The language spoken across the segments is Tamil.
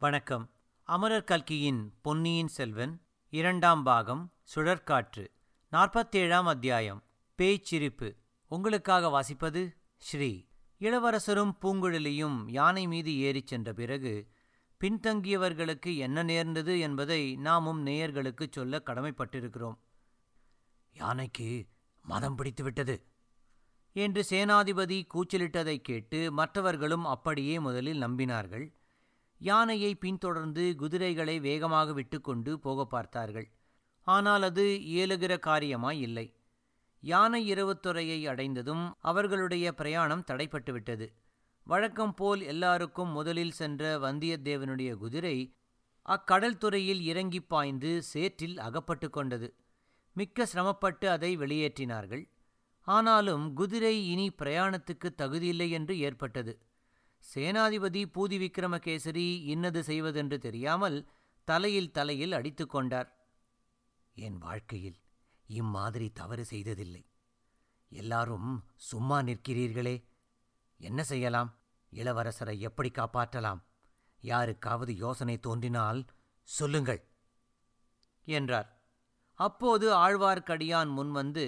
வணக்கம் அமரர் கல்கியின் பொன்னியின் செல்வன் இரண்டாம் பாகம் சுழற்காற்று நாற்பத்தேழாம் அத்தியாயம் பேய்ச்சிரிப்பு உங்களுக்காக வாசிப்பது ஸ்ரீ இளவரசரும் பூங்குழலியும் யானை மீது ஏறிச் சென்ற பிறகு பின்தங்கியவர்களுக்கு என்ன நேர்ந்தது என்பதை நாமும் நேயர்களுக்குச் சொல்ல கடமைப்பட்டிருக்கிறோம் யானைக்கு மதம் பிடித்து விட்டது என்று சேனாதிபதி கூச்சலிட்டதைக் கேட்டு மற்றவர்களும் அப்படியே முதலில் நம்பினார்கள் யானையை பின்தொடர்ந்து குதிரைகளை வேகமாக விட்டுக்கொண்டு போக பார்த்தார்கள் ஆனால் அது இயலுகிற காரியமாய் இல்லை யானை இரவுத்துறையை அடைந்ததும் அவர்களுடைய பிரயாணம் தடைப்பட்டுவிட்டது வழக்கம் போல் எல்லாருக்கும் முதலில் சென்ற வந்தியத்தேவனுடைய குதிரை அக்கடல் துறையில் இறங்கிப் பாய்ந்து சேற்றில் அகப்பட்டு கொண்டது மிக்க சிரமப்பட்டு அதை வெளியேற்றினார்கள் ஆனாலும் குதிரை இனி பிரயாணத்துக்கு தகுதியில்லை என்று ஏற்பட்டது சேனாதிபதி பூதி விக்ரமகேசரி இன்னது செய்வதென்று தெரியாமல் தலையில் தலையில் அடித்து கொண்டார் என் வாழ்க்கையில் இம்மாதிரி தவறு செய்ததில்லை எல்லாரும் சும்மா நிற்கிறீர்களே என்ன செய்யலாம் இளவரசரை எப்படி காப்பாற்றலாம் யாருக்காவது யோசனை தோன்றினால் சொல்லுங்கள் என்றார் அப்போது ஆழ்வார்க்கடியான் முன்வந்து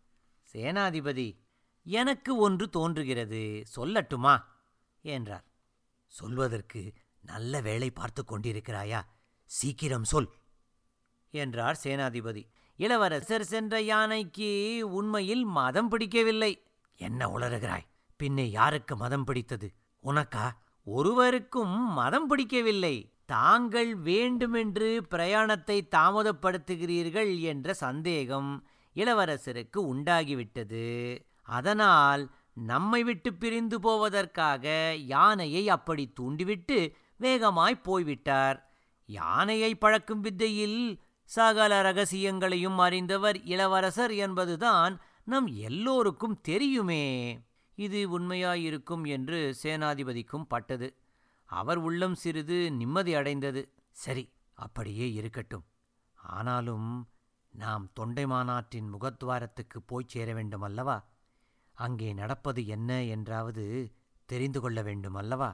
சேனாதிபதி எனக்கு ஒன்று தோன்றுகிறது சொல்லட்டுமா என்றார் சொல்வதற்கு நல்ல வேளை பார்த்து கொண்டிருக்கிறாயா சீக்கிரம் சொல் என்றார் சேனாதிபதி இளவரசர் சென்ற யானைக்கு உண்மையில் மதம் பிடிக்கவில்லை என்ன உளறுகிறாய் பின்னே யாருக்கு மதம் பிடித்தது உனக்கா ஒருவருக்கும் மதம் பிடிக்கவில்லை தாங்கள் வேண்டுமென்று பிரயாணத்தை தாமதப்படுத்துகிறீர்கள் என்ற சந்தேகம் இளவரசருக்கு உண்டாகிவிட்டது அதனால் நம்மை விட்டு பிரிந்து போவதற்காக யானையை அப்படி தூண்டிவிட்டு வேகமாய் போய்விட்டார் யானையை பழக்கும் வித்தையில் சகல ரகசியங்களையும் அறிந்தவர் இளவரசர் என்பதுதான் நம் எல்லோருக்கும் தெரியுமே இது உண்மையாயிருக்கும் என்று சேனாதிபதிக்கும் பட்டது அவர் உள்ளம் சிறிது நிம்மதி அடைந்தது சரி அப்படியே இருக்கட்டும் ஆனாலும் நாம் தொண்டை மாநாட்டின் முகத்வாரத்துக்கு போய்ச் சேர வேண்டும் அல்லவா அங்கே நடப்பது என்ன என்றாவது தெரிந்து கொள்ள வேண்டும் அல்லவா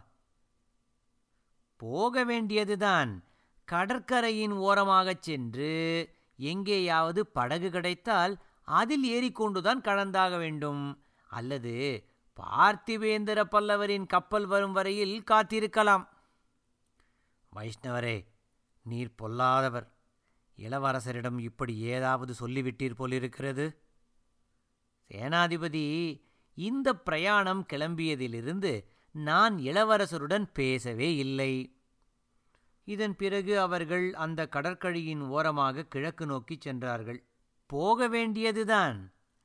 போக வேண்டியதுதான் கடற்கரையின் ஓரமாகச் சென்று எங்கேயாவது படகு கிடைத்தால் அதில் ஏறிக்கொண்டுதான் கடந்தாக வேண்டும் அல்லது பார்த்திவேந்திர பல்லவரின் கப்பல் வரும் வரையில் காத்திருக்கலாம் வைஷ்ணவரே நீர் பொல்லாதவர் இளவரசரிடம் இப்படி ஏதாவது சொல்லிவிட்டீர் போலிருக்கிறது சேனாதிபதி இந்த பிரயாணம் கிளம்பியதிலிருந்து நான் இளவரசருடன் பேசவே இல்லை இதன் பிறகு அவர்கள் அந்த கடற்கழியின் ஓரமாக கிழக்கு நோக்கிச் சென்றார்கள் போக வேண்டியதுதான்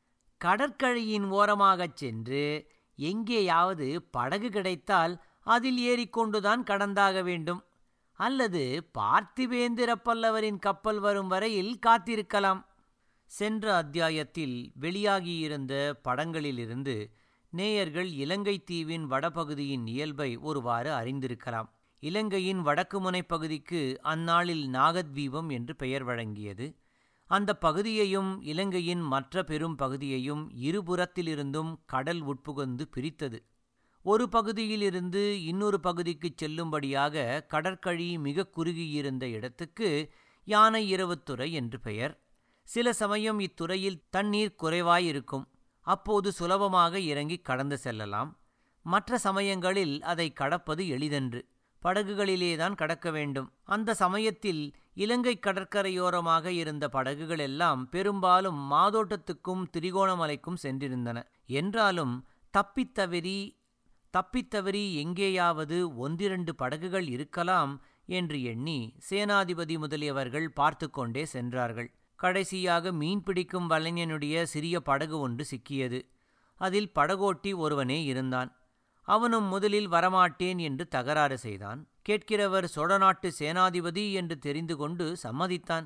கடற்கழியின் ஓரமாகச் சென்று எங்கேயாவது படகு கிடைத்தால் அதில் ஏறிக்கொண்டுதான் கடந்தாக வேண்டும் அல்லது பார்த்திவேந்திர பல்லவரின் கப்பல் வரும் வரையில் காத்திருக்கலாம் சென்ற அத்தியாயத்தில் வெளியாகியிருந்த படங்களிலிருந்து நேயர்கள் இலங்கை தீவின் வடபகுதியின் இயல்பை ஒருவாறு அறிந்திருக்கலாம் இலங்கையின் வடக்கு முனைப் பகுதிக்கு அந்நாளில் நாகத்வீபம் என்று பெயர் வழங்கியது அந்த பகுதியையும் இலங்கையின் மற்ற பெரும் பகுதியையும் இருபுறத்திலிருந்தும் கடல் உட்புகுந்து பிரித்தது ஒரு பகுதியிலிருந்து இன்னொரு பகுதிக்குச் செல்லும்படியாக கடற்கழி மிக குறுகியிருந்த இடத்துக்கு யானை இரவுத்துறை என்று பெயர் சில சமயம் இத்துறையில் தண்ணீர் குறைவாயிருக்கும் அப்போது சுலபமாக இறங்கி கடந்து செல்லலாம் மற்ற சமயங்களில் அதை கடப்பது எளிதன்று படகுகளிலேதான் கடக்க வேண்டும் அந்த சமயத்தில் இலங்கை கடற்கரையோரமாக இருந்த படகுகள் எல்லாம் பெரும்பாலும் மாதோட்டத்துக்கும் திரிகோணமலைக்கும் சென்றிருந்தன என்றாலும் தப்பித்தவறி தப்பித்தவறி எங்கேயாவது ஒன்றிரண்டு படகுகள் இருக்கலாம் என்று எண்ணி சேனாதிபதி முதலியவர்கள் பார்த்து கொண்டே சென்றார்கள் கடைசியாக மீன் பிடிக்கும் வலைஞனுடைய சிறிய படகு ஒன்று சிக்கியது அதில் படகோட்டி ஒருவனே இருந்தான் அவனும் முதலில் வரமாட்டேன் என்று தகராறு செய்தான் கேட்கிறவர் சோழநாட்டு சேனாதிபதி என்று தெரிந்து கொண்டு சம்மதித்தான்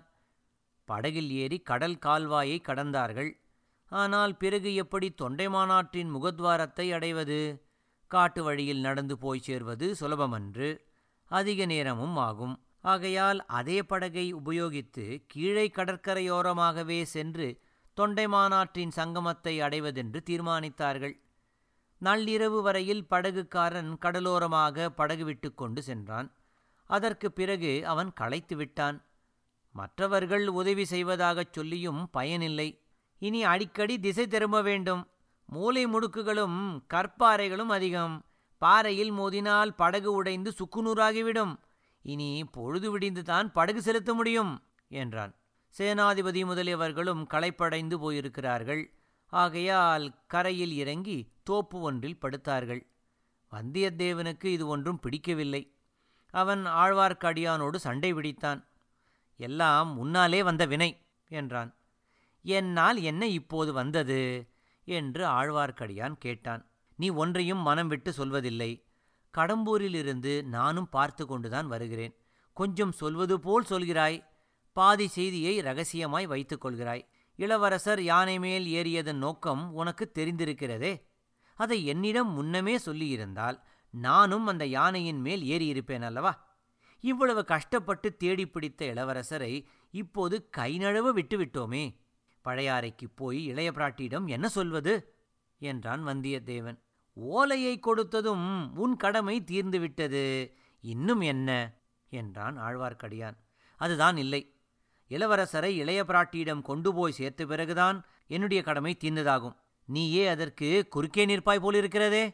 படகில் ஏறி கடல் கால்வாயை கடந்தார்கள் ஆனால் பிறகு எப்படி தொண்டைமானாற்றின் முகத்வாரத்தை அடைவது காட்டு வழியில் நடந்து போய் சேர்வது சுலபமன்று அதிக நேரமும் ஆகும் ஆகையால் அதே படகை உபயோகித்து கீழே கடற்கரையோரமாகவே சென்று தொண்டைமானாற்றின் சங்கமத்தை அடைவதென்று தீர்மானித்தார்கள் நள்ளிரவு வரையில் படகுக்காரன் கடலோரமாக படகு விட்டு கொண்டு சென்றான் அதற்கு பிறகு அவன் களைத்து விட்டான் மற்றவர்கள் உதவி செய்வதாகச் சொல்லியும் பயனில்லை இனி அடிக்கடி திசை திரும்ப வேண்டும் மூலை முடுக்குகளும் கற்பாறைகளும் அதிகம் பாறையில் மோதினால் படகு உடைந்து சுக்குநூறாகிவிடும் இனி பொழுது விடிந்துதான் படகு செலுத்த முடியும் என்றான் சேனாதிபதி முதலியவர்களும் களைப்படைந்து போயிருக்கிறார்கள் ஆகையால் கரையில் இறங்கி தோப்பு ஒன்றில் படுத்தார்கள் வந்தியத்தேவனுக்கு இது ஒன்றும் பிடிக்கவில்லை அவன் ஆழ்வார்க்கடியானோடு சண்டை பிடித்தான் எல்லாம் முன்னாலே வந்த வினை என்றான் என்னால் என்ன இப்போது வந்தது என்று ஆழ்வார்க்கடியான் கேட்டான் நீ ஒன்றையும் மனம் விட்டு சொல்வதில்லை கடம்பூரிலிருந்து நானும் பார்த்து கொண்டுதான் வருகிறேன் கொஞ்சம் சொல்வது போல் சொல்கிறாய் பாதி செய்தியை ரகசியமாய் வைத்துக் கொள்கிறாய் இளவரசர் யானை மேல் ஏறியதன் நோக்கம் உனக்கு தெரிந்திருக்கிறதே அதை என்னிடம் முன்னமே சொல்லியிருந்தால் நானும் அந்த யானையின் மேல் ஏறியிருப்பேன் அல்லவா இவ்வளவு கஷ்டப்பட்டு தேடி பிடித்த இளவரசரை இப்போது கை நழுவ விட்டுவிட்டோமே பழையாறைக்கு போய் இளைய பிராட்டியிடம் என்ன சொல்வது என்றான் வந்தியத்தேவன் ஓலையை கொடுத்ததும் உன் கடமை தீர்ந்துவிட்டது இன்னும் என்ன என்றான் ஆழ்வார்க்கடியான் அதுதான் இல்லை இளவரசரை இளைய பிராட்டியிடம் கொண்டு போய் சேர்த்த பிறகுதான் என்னுடைய கடமை தீர்ந்ததாகும் நீயே அதற்கு குறுக்கே நிற்பாய் போலிருக்கிறதே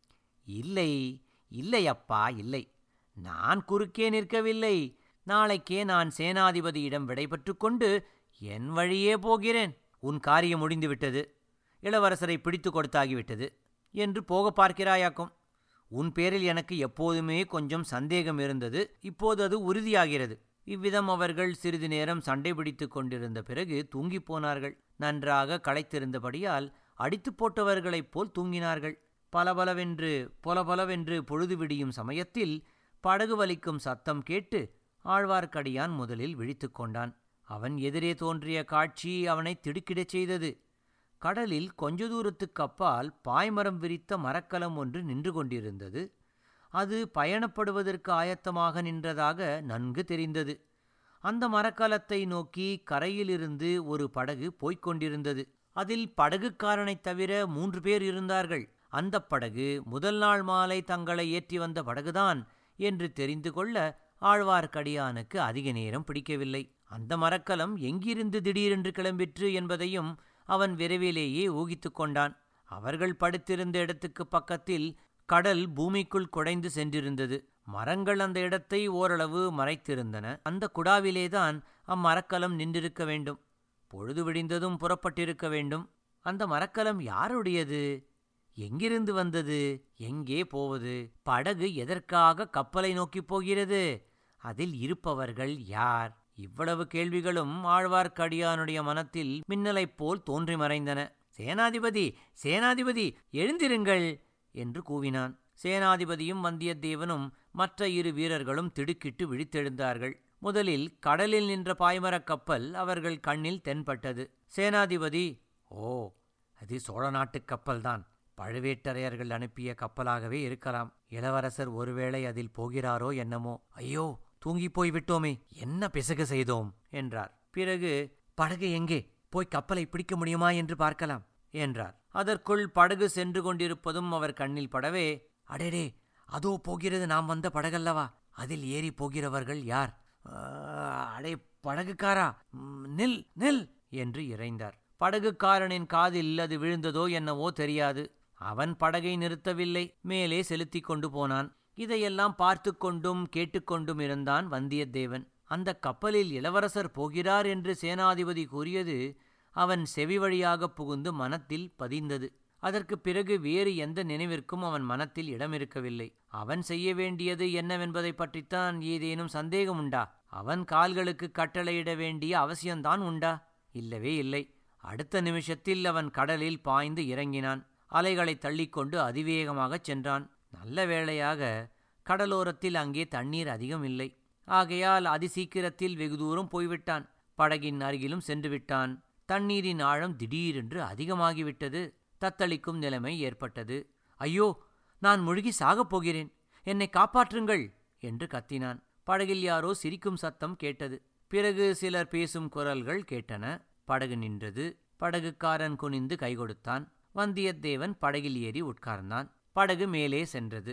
இல்லை இல்லை அப்பா இல்லை நான் குறுக்கே நிற்கவில்லை நாளைக்கே நான் சேனாதிபதியிடம் விடைபெற்று கொண்டு என் வழியே போகிறேன் உன் காரியம் முடிந்துவிட்டது இளவரசரை பிடித்து கொடுத்தாகிவிட்டது என்று போக பார்க்கிறாயாக்கும் உன் பேரில் எனக்கு எப்போதுமே கொஞ்சம் சந்தேகம் இருந்தது இப்போது அது உறுதியாகிறது இவ்விதம் அவர்கள் சிறிது நேரம் சண்டை பிடித்து கொண்டிருந்த பிறகு தூங்கிப் போனார்கள் நன்றாக களைத்திருந்தபடியால் அடித்து போட்டவர்களைப் போல் தூங்கினார்கள் பலபலவென்று பொலபலவென்று பொழுது விடியும் சமயத்தில் படகு வலிக்கும் சத்தம் கேட்டு ஆழ்வார்க்கடியான் முதலில் விழித்து கொண்டான் அவன் எதிரே தோன்றிய காட்சி அவனை திடுக்கிடச் செய்தது கடலில் கொஞ்ச தூரத்துக்கு அப்பால் பாய்மரம் விரித்த மரக்கலம் ஒன்று நின்று கொண்டிருந்தது அது பயணப்படுவதற்கு ஆயத்தமாக நின்றதாக நன்கு தெரிந்தது அந்த மரக்கலத்தை நோக்கி கரையிலிருந்து ஒரு படகு போய்க் கொண்டிருந்தது அதில் படகுக்காரனைத் தவிர மூன்று பேர் இருந்தார்கள் அந்த படகு முதல் நாள் மாலை தங்களை ஏற்றி வந்த படகுதான் என்று தெரிந்து கொள்ள ஆழ்வார்க்கடியானுக்கு அதிக நேரம் பிடிக்கவில்லை அந்த மரக்கலம் எங்கிருந்து திடீரென்று கிளம்பிற்று என்பதையும் அவன் விரைவிலேயே ஊகித்து கொண்டான் அவர்கள் படுத்திருந்த இடத்துக்கு பக்கத்தில் கடல் பூமிக்குள் குடைந்து சென்றிருந்தது மரங்கள் அந்த இடத்தை ஓரளவு மறைத்திருந்தன அந்த குடாவிலேதான் அம்மரக்கலம் நின்றிருக்க வேண்டும் பொழுது விடிந்ததும் புறப்பட்டிருக்க வேண்டும் அந்த மரக்கலம் யாருடையது எங்கிருந்து வந்தது எங்கே போவது படகு எதற்காக கப்பலை நோக்கிப் போகிறது அதில் இருப்பவர்கள் யார் இவ்வளவு கேள்விகளும் ஆழ்வார்க்கடியானுடைய மனத்தில் மின்னலைப் போல் தோன்றி மறைந்தன சேனாதிபதி சேனாதிபதி எழுந்திருங்கள் என்று கூவினான் சேனாதிபதியும் வந்தியத்தேவனும் மற்ற இரு வீரர்களும் திடுக்கிட்டு விழித்தெழுந்தார்கள் முதலில் கடலில் நின்ற பாய்மரக் கப்பல் அவர்கள் கண்ணில் தென்பட்டது சேனாதிபதி ஓ அது சோழ நாட்டுக் கப்பல்தான் பழுவேட்டரையர்கள் அனுப்பிய கப்பலாகவே இருக்கலாம் இளவரசர் ஒருவேளை அதில் போகிறாரோ என்னமோ ஐயோ தூங்கிப் போய் விட்டோமே என்ன பிசகு செய்தோம் என்றார் பிறகு படகு எங்கே போய் கப்பலை பிடிக்க முடியுமா என்று பார்க்கலாம் என்றார் அதற்குள் படகு சென்று கொண்டிருப்பதும் அவர் கண்ணில் படவே அடேடே அதோ போகிறது நாம் வந்த படகல்லவா அதில் ஏறி போகிறவர்கள் யார் ஆ, அடே படகுக்காரா ம், நில் நில் என்று இறைந்தார் படகுக்காரனின் காதில் அது விழுந்ததோ என்னவோ தெரியாது அவன் படகை நிறுத்தவில்லை மேலே செலுத்திக் கொண்டு போனான் இதையெல்லாம் பார்த்து கொண்டும் கேட்டுக்கொண்டும் இருந்தான் வந்தியத்தேவன் அந்த கப்பலில் இளவரசர் போகிறார் என்று சேனாதிபதி கூறியது அவன் செவி வழியாக புகுந்து மனத்தில் பதிந்தது அதற்குப் பிறகு வேறு எந்த நினைவிற்கும் அவன் மனத்தில் இடமிருக்கவில்லை அவன் செய்ய வேண்டியது என்னவென்பதைப் பற்றித்தான் ஏதேனும் சந்தேகம் உண்டா அவன் கால்களுக்கு கட்டளையிட வேண்டிய அவசியம்தான் உண்டா இல்லவே இல்லை அடுத்த நிமிஷத்தில் அவன் கடலில் பாய்ந்து இறங்கினான் அலைகளைத் தள்ளிக்கொண்டு அதிவேகமாகச் சென்றான் நல்ல வேளையாக கடலோரத்தில் அங்கே தண்ணீர் அதிகம் இல்லை ஆகையால் அதிசீக்கிரத்தில் வெகு தூரம் போய்விட்டான் படகின் அருகிலும் சென்று விட்டான் தண்ணீரின் ஆழம் திடீரென்று அதிகமாகிவிட்டது தத்தளிக்கும் நிலைமை ஏற்பட்டது ஐயோ நான் முழுகி சாகப் போகிறேன் என்னை காப்பாற்றுங்கள் என்று கத்தினான் படகில் யாரோ சிரிக்கும் சத்தம் கேட்டது பிறகு சிலர் பேசும் குரல்கள் கேட்டன படகு நின்றது படகுக்காரன் குனிந்து கை கொடுத்தான் வந்தியத்தேவன் படகில் ஏறி உட்கார்ந்தான் படகு மேலே சென்றது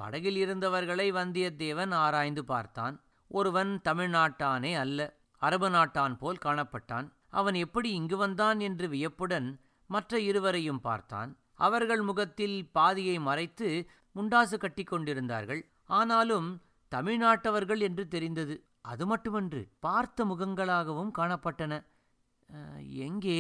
படகில் இருந்தவர்களை வந்தியத்தேவன் ஆராய்ந்து பார்த்தான் ஒருவன் தமிழ்நாட்டானே அல்ல அரபு நாட்டான் போல் காணப்பட்டான் அவன் எப்படி இங்கு வந்தான் என்று வியப்புடன் மற்ற இருவரையும் பார்த்தான் அவர்கள் முகத்தில் பாதியை மறைத்து முண்டாசு கட்டி கொண்டிருந்தார்கள் ஆனாலும் தமிழ்நாட்டவர்கள் என்று தெரிந்தது அது மட்டுமன்று பார்த்த முகங்களாகவும் காணப்பட்டன அஹ், எங்கே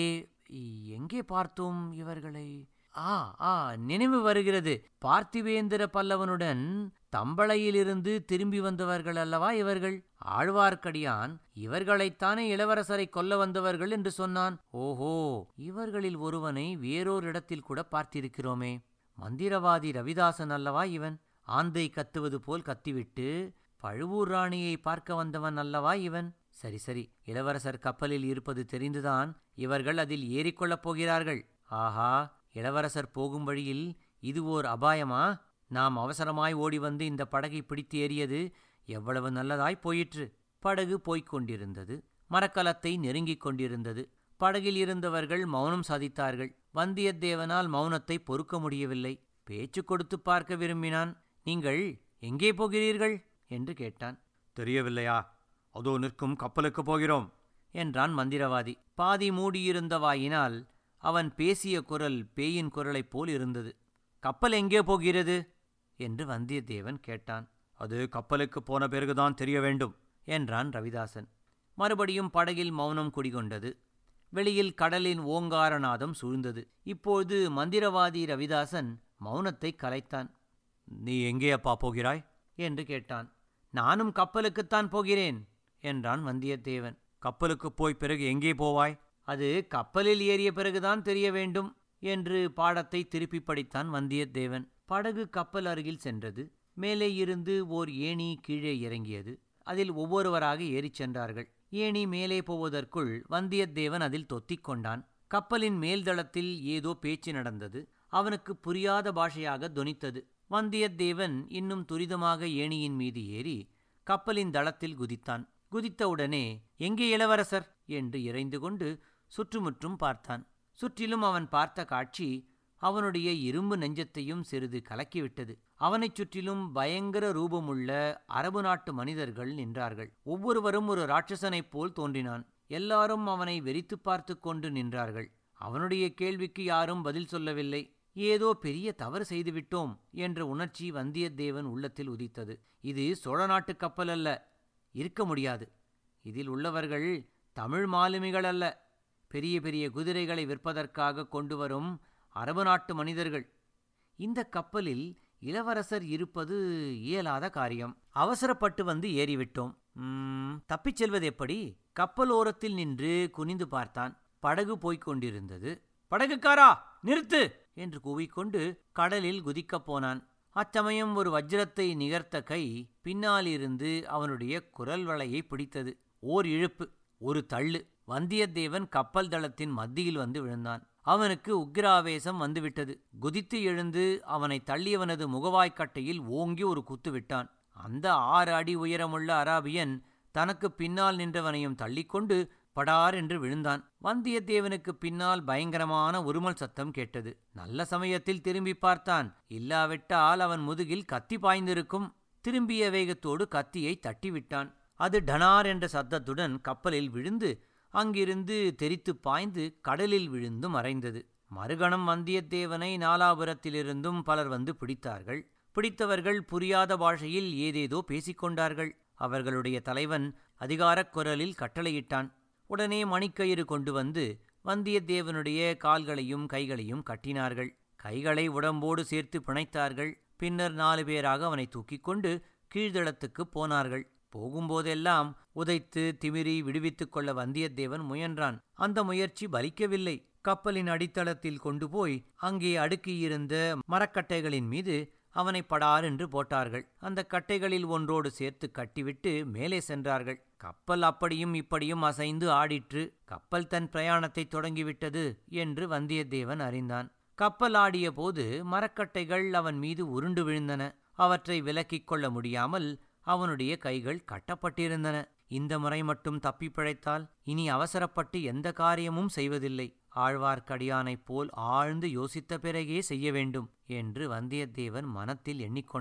எங்கே பார்த்தோம் இவர்களை ஆ ஆ நினைவு வருகிறது பார்த்திவேந்திர பல்லவனுடன் தம்பளையிலிருந்து திரும்பி வந்தவர்கள் அல்லவா இவர்கள் ஆழ்வார்க்கடியான் இவர்களைத்தானே இளவரசரை கொல்ல வந்தவர்கள் என்று சொன்னான் ஓஹோ இவர்களில் ஒருவனை வேறோர் இடத்தில் கூட பார்த்திருக்கிறோமே மந்திரவாதி ரவிதாசன் அல்லவா இவன் ஆந்தை கத்துவது போல் கத்திவிட்டு பழுவூர் ராணியை பார்க்க வந்தவன் அல்லவா இவன் சரி சரி இளவரசர் கப்பலில் இருப்பது தெரிந்துதான் இவர்கள் அதில் ஏறிக்கொள்ளப் போகிறார்கள் ஆஹா இளவரசர் போகும் வழியில் இது ஓர் அபாயமா நாம் அவசரமாய் ஓடி வந்து இந்த படகை பிடித்து ஏறியது எவ்வளவு நல்லதாய் போயிற்று படகு போய்க் கொண்டிருந்தது மரக்கலத்தை நெருங்கிக் கொண்டிருந்தது படகில் இருந்தவர்கள் மௌனம் சாதித்தார்கள் வந்தியத்தேவனால் மௌனத்தை பொறுக்க முடியவில்லை பேச்சு கொடுத்து பார்க்க விரும்பினான் நீங்கள் எங்கே போகிறீர்கள் என்று கேட்டான் தெரியவில்லையா அதோ நிற்கும் கப்பலுக்கு போகிறோம் என்றான் மந்திரவாதி பாதி மூடியிருந்த வாயினால் அவன் பேசிய குரல் பேயின் குரலைப் போல் இருந்தது கப்பல் எங்கே போகிறது என்று வந்தியத்தேவன் கேட்டான் அது கப்பலுக்கு போன பிறகுதான் தெரிய வேண்டும் என்றான் ரவிதாசன் மறுபடியும் படகில் மௌனம் குடிகொண்டது வெளியில் கடலின் ஓங்காரநாதம் சூழ்ந்தது இப்பொழுது மந்திரவாதி ரவிதாசன் மௌனத்தை கலைத்தான் நீ எங்கே அப்பா போகிறாய் என்று கேட்டான் நானும் கப்பலுக்குத்தான் போகிறேன் என்றான் வந்தியத்தேவன் கப்பலுக்கு போய் பிறகு எங்கே போவாய் அது கப்பலில் ஏறிய பிறகுதான் தெரிய வேண்டும் என்று பாடத்தை திருப்பி படித்தான் வந்தியத்தேவன் படகு கப்பல் அருகில் சென்றது மேலே இருந்து ஓர் ஏணி கீழே இறங்கியது அதில் ஒவ்வொருவராக ஏறிச் சென்றார்கள் ஏணி மேலே போவதற்குள் வந்தியத்தேவன் அதில் தொத்திக் கொண்டான் கப்பலின் மேல்தளத்தில் ஏதோ பேச்சு நடந்தது அவனுக்கு புரியாத பாஷையாக தொனித்தது வந்தியத்தேவன் இன்னும் துரிதமாக ஏணியின் மீது ஏறி கப்பலின் தளத்தில் குதித்தான் குதித்தவுடனே எங்கே இளவரசர் என்று இறைந்து கொண்டு சுற்றுமுற்றும் பார்த்தான் சுற்றிலும் அவன் பார்த்த காட்சி அவனுடைய இரும்பு நெஞ்சத்தையும் சிறிது கலக்கிவிட்டது அவனைச் சுற்றிலும் பயங்கர ரூபமுள்ள அரபு நாட்டு மனிதர்கள் நின்றார்கள் ஒவ்வொருவரும் ஒரு ராட்சசனைப் போல் தோன்றினான் எல்லாரும் அவனை வெறித்துப் பார்த்து கொண்டு நின்றார்கள் அவனுடைய கேள்விக்கு யாரும் பதில் சொல்லவில்லை ஏதோ பெரிய தவறு செய்துவிட்டோம் என்ற உணர்ச்சி வந்தியத்தேவன் உள்ளத்தில் உதித்தது இது சோழ நாட்டு கப்பல் அல்ல இருக்க முடியாது இதில் உள்ளவர்கள் தமிழ் மாலுமிகள் அல்ல பெரிய பெரிய குதிரைகளை விற்பதற்காக கொண்டு வரும் அரபு நாட்டு மனிதர்கள் இந்த கப்பலில் இளவரசர் இருப்பது இயலாத காரியம் அவசரப்பட்டு வந்து ஏறிவிட்டோம் ம், தப்பிச் செல்வது எப்படி கப்பல் ஓரத்தில் நின்று குனிந்து பார்த்தான் படகு போய்க் கொண்டிருந்தது படகுக்காரா நிறுத்து என்று கூவிக்கொண்டு கடலில் குதிக்கப் போனான் அச்சமயம் ஒரு வஜ்ரத்தை நிகர்த்த கை பின்னாலிருந்து அவனுடைய குரல் வளையை பிடித்தது ஓர் இழுப்பு ஒரு தள்ளு வந்தியத்தேவன் கப்பல் தளத்தின் மத்தியில் வந்து விழுந்தான் அவனுக்கு உக்கிராவேசம் வந்துவிட்டது குதித்து எழுந்து அவனை தள்ளியவனது முகவாய்க்கட்டையில் ஓங்கி ஒரு குத்து விட்டான் அந்த ஆறு அடி உயரமுள்ள அராபியன் தனக்கு பின்னால் நின்றவனையும் தள்ளிக்கொண்டு படார் என்று விழுந்தான் வந்தியத்தேவனுக்கு பின்னால் பயங்கரமான உருமல் சத்தம் கேட்டது நல்ல சமயத்தில் திரும்பி பார்த்தான் இல்லாவிட்டால் அவன் முதுகில் கத்தி பாய்ந்திருக்கும் திரும்பிய வேகத்தோடு கத்தியை தட்டிவிட்டான் அது டனார் என்ற சத்தத்துடன் கப்பலில் விழுந்து அங்கிருந்து தெரித்துப் பாய்ந்து கடலில் விழுந்து மறைந்தது மறுகணம் வந்தியத்தேவனை நாலாபுரத்திலிருந்தும் பலர் வந்து பிடித்தார்கள் பிடித்தவர்கள் புரியாத பாஷையில் ஏதேதோ பேசிக்கொண்டார்கள் அவர்களுடைய தலைவன் அதிகாரக் குரலில் கட்டளையிட்டான் உடனே மணிக்கயிறு கொண்டு வந்து வந்தியத்தேவனுடைய கால்களையும் கைகளையும் கட்டினார்கள் கைகளை உடம்போடு சேர்த்து பிணைத்தார்கள் பின்னர் நாலு பேராக அவனை தூக்கிக் கொண்டு கீழ்தளத்துக்குப் போனார்கள் போகும்போதெல்லாம் உதைத்து திமிரி விடுவித்துக் கொள்ள வந்தியத்தேவன் முயன்றான் அந்த முயற்சி பலிக்கவில்லை கப்பலின் அடித்தளத்தில் கொண்டு போய் அங்கே அடுக்கியிருந்த மரக்கட்டைகளின் மீது அவனை படார் என்று போட்டார்கள் அந்த கட்டைகளில் ஒன்றோடு சேர்த்து கட்டிவிட்டு மேலே சென்றார்கள் கப்பல் அப்படியும் இப்படியும் அசைந்து ஆடிற்று கப்பல் தன் பிரயாணத்தை தொடங்கிவிட்டது என்று வந்தியத்தேவன் அறிந்தான் கப்பல் ஆடிய போது மரக்கட்டைகள் அவன் மீது உருண்டு விழுந்தன அவற்றை விலக்கிக் கொள்ள முடியாமல் அவனுடைய கைகள் கட்டப்பட்டிருந்தன இந்த முறை மட்டும் தப்பிப் பிழைத்தால் இனி அவசரப்பட்டு எந்த காரியமும் செய்வதில்லை ஆழ்வார்க்கடியானைப் போல் ஆழ்ந்து யோசித்த பிறகே செய்ய வேண்டும் என்று வந்தியத்தேவன் மனத்தில் எண்ணிக்கொண்டான்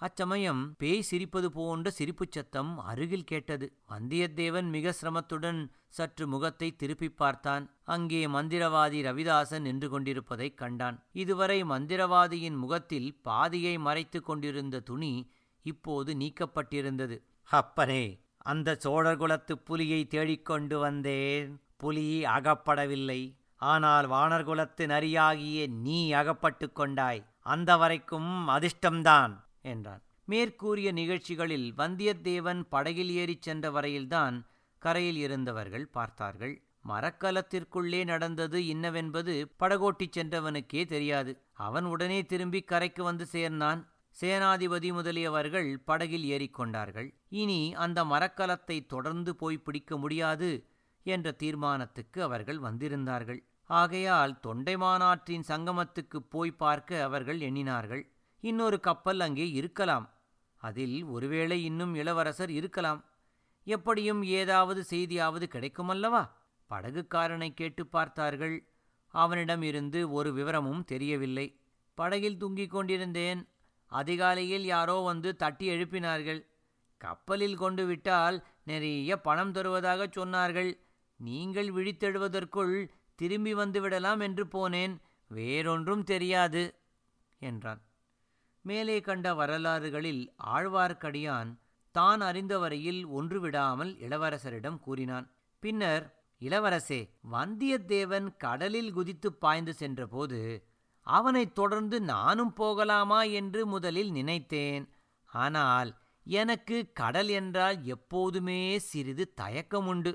அச்சமயம் பேய் சிரிப்பது போன்ற சிரிப்புச் சத்தம் அருகில் கேட்டது வந்தியத்தேவன் மிக சிரமத்துடன் சற்று முகத்தை திருப்பிப் பார்த்தான் அங்கே மந்திரவாதி ரவிதாசன் நின்று கொண்டிருப்பதைக் கண்டான் இதுவரை மந்திரவாதியின் முகத்தில் பாதியை மறைத்துக் கொண்டிருந்த துணி இப்போது நீக்கப்பட்டிருந்தது அப்பனே அந்த சோழர்குலத்து புலியை தேடிக்கொண்டு வந்தேன் புலி அகப்படவில்லை ஆனால் வானர்குலத்து நரியாகிய நீ அகப்பட்டுக் கொண்டாய் அந்த வரைக்கும் அதிர்ஷ்டம்தான் என்றான் மேற்கூறிய நிகழ்ச்சிகளில் வந்தியத்தேவன் படகில் ஏறிச் சென்ற வரையில்தான் கரையில் இருந்தவர்கள் பார்த்தார்கள் மரக்கலத்திற்குள்ளே நடந்தது இன்னவென்பது படகோட்டிச் சென்றவனுக்கே தெரியாது அவன் உடனே திரும்பி கரைக்கு வந்து சேர்ந்தான் சேனாதிபதி முதலியவர்கள் படகில் ஏறிக்கொண்டார்கள் இனி அந்த மரக்கலத்தை தொடர்ந்து போய் பிடிக்க முடியாது என்ற தீர்மானத்துக்கு அவர்கள் வந்திருந்தார்கள் ஆகையால் தொண்டைமானாற்றின் சங்கமத்துக்குப் போய் பார்க்க அவர்கள் எண்ணினார்கள் இன்னொரு கப்பல் அங்கே இருக்கலாம் அதில் ஒருவேளை இன்னும் இளவரசர் இருக்கலாம் எப்படியும் ஏதாவது செய்தியாவது கிடைக்குமல்லவா படகுக்காரனை கேட்டு பார்த்தார்கள் அவனிடம் இருந்து ஒரு விவரமும் தெரியவில்லை படகில் தூங்கிக் கொண்டிருந்தேன் அதிகாலையில் யாரோ வந்து தட்டி எழுப்பினார்கள் கப்பலில் கொண்டு விட்டால் நிறைய பணம் தருவதாகச் சொன்னார்கள் நீங்கள் விழித்தெழுவதற்குள் திரும்பி வந்து விடலாம் என்று போனேன் வேறொன்றும் தெரியாது என்றான் மேலே கண்ட வரலாறுகளில் ஆழ்வார்க்கடியான் தான் அறிந்த வரையில் ஒன்று விடாமல் இளவரசரிடம் கூறினான் பின்னர் இளவரசே வந்தியத்தேவன் கடலில் குதித்துப் பாய்ந்து சென்றபோது அவனைத் தொடர்ந்து நானும் போகலாமா என்று முதலில் நினைத்தேன் ஆனால் எனக்கு கடல் என்றால் எப்போதுமே சிறிது தயக்கம் உண்டு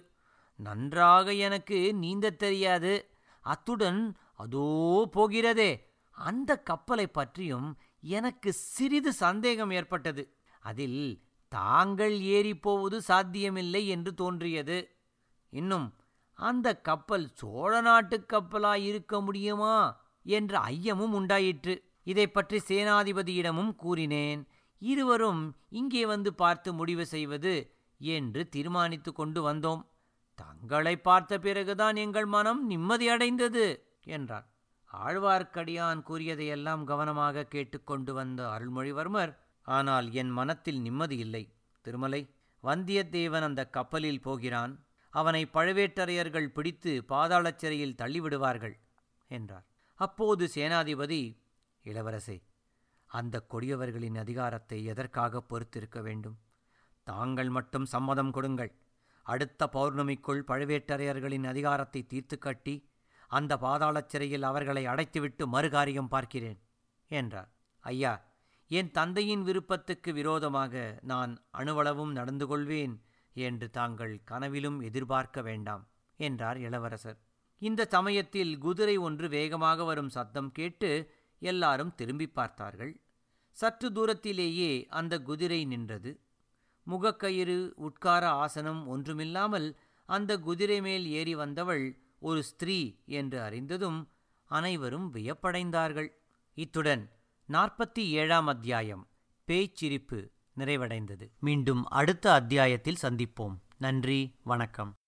நன்றாக எனக்கு நீந்தத் தெரியாது அத்துடன் அதோ போகிறதே அந்த கப்பலை பற்றியும் எனக்கு சிறிது சந்தேகம் ஏற்பட்டது அதில் தாங்கள் ஏறிப் போவது சாத்தியமில்லை என்று தோன்றியது இன்னும் அந்த கப்பல் சோழ நாட்டுக் கப்பலாய் இருக்க முடியுமா என்ற ஐயமும் உண்டாயிற்று இதைப் பற்றி சேனாதிபதியிடமும் கூறினேன் இருவரும் இங்கே வந்து பார்த்து முடிவு செய்வது என்று தீர்மானித்து கொண்டு வந்தோம் தங்களை பார்த்த பிறகுதான் எங்கள் மனம் நிம்மதியடைந்தது என்றான் ஆழ்வார்க்கடியான் கூறியதையெல்லாம் கவனமாக கேட்டுக்கொண்டு வந்த அருள்மொழிவர்மர் ஆனால் என் மனத்தில் நிம்மதி இல்லை திருமலை வந்தியத்தேவன் அந்த கப்பலில் போகிறான் அவனை பழுவேட்டரையர்கள் பிடித்து பாதாளச் சிறையில் தள்ளிவிடுவார்கள் என்றார் அப்போது சேனாதிபதி இளவரசே அந்த கொடியவர்களின் அதிகாரத்தை எதற்காக பொறுத்திருக்க வேண்டும் தாங்கள் மட்டும் சம்மதம் கொடுங்கள் அடுத்த பௌர்ணமிக்குள் பழுவேட்டரையர்களின் அதிகாரத்தை தீர்த்து கட்டி அந்த பாதாளச் சிறையில் அவர்களை அடைத்துவிட்டு மறுகாரியம் பார்க்கிறேன் என்றார் ஐயா என் தந்தையின் விருப்பத்துக்கு விரோதமாக நான் அணுவளவும் நடந்து கொள்வேன் என்று தாங்கள் கனவிலும் எதிர்பார்க்க வேண்டாம் என்றார் இளவரசர் இந்த சமயத்தில் குதிரை ஒன்று வேகமாக வரும் சத்தம் கேட்டு எல்லாரும் திரும்பி பார்த்தார்கள் சற்று தூரத்திலேயே அந்த குதிரை நின்றது முகக்கயிறு உட்கார ஆசனம் ஒன்றுமில்லாமல் அந்த குதிரை மேல் ஏறி வந்தவள் ஒரு ஸ்திரீ என்று அறிந்ததும் அனைவரும் வியப்படைந்தார்கள் இத்துடன் நாற்பத்தி ஏழாம் அத்தியாயம் பேய்ச்சிரிப்பு நிறைவடைந்தது மீண்டும் அடுத்த அத்தியாயத்தில் சந்திப்போம் நன்றி வணக்கம்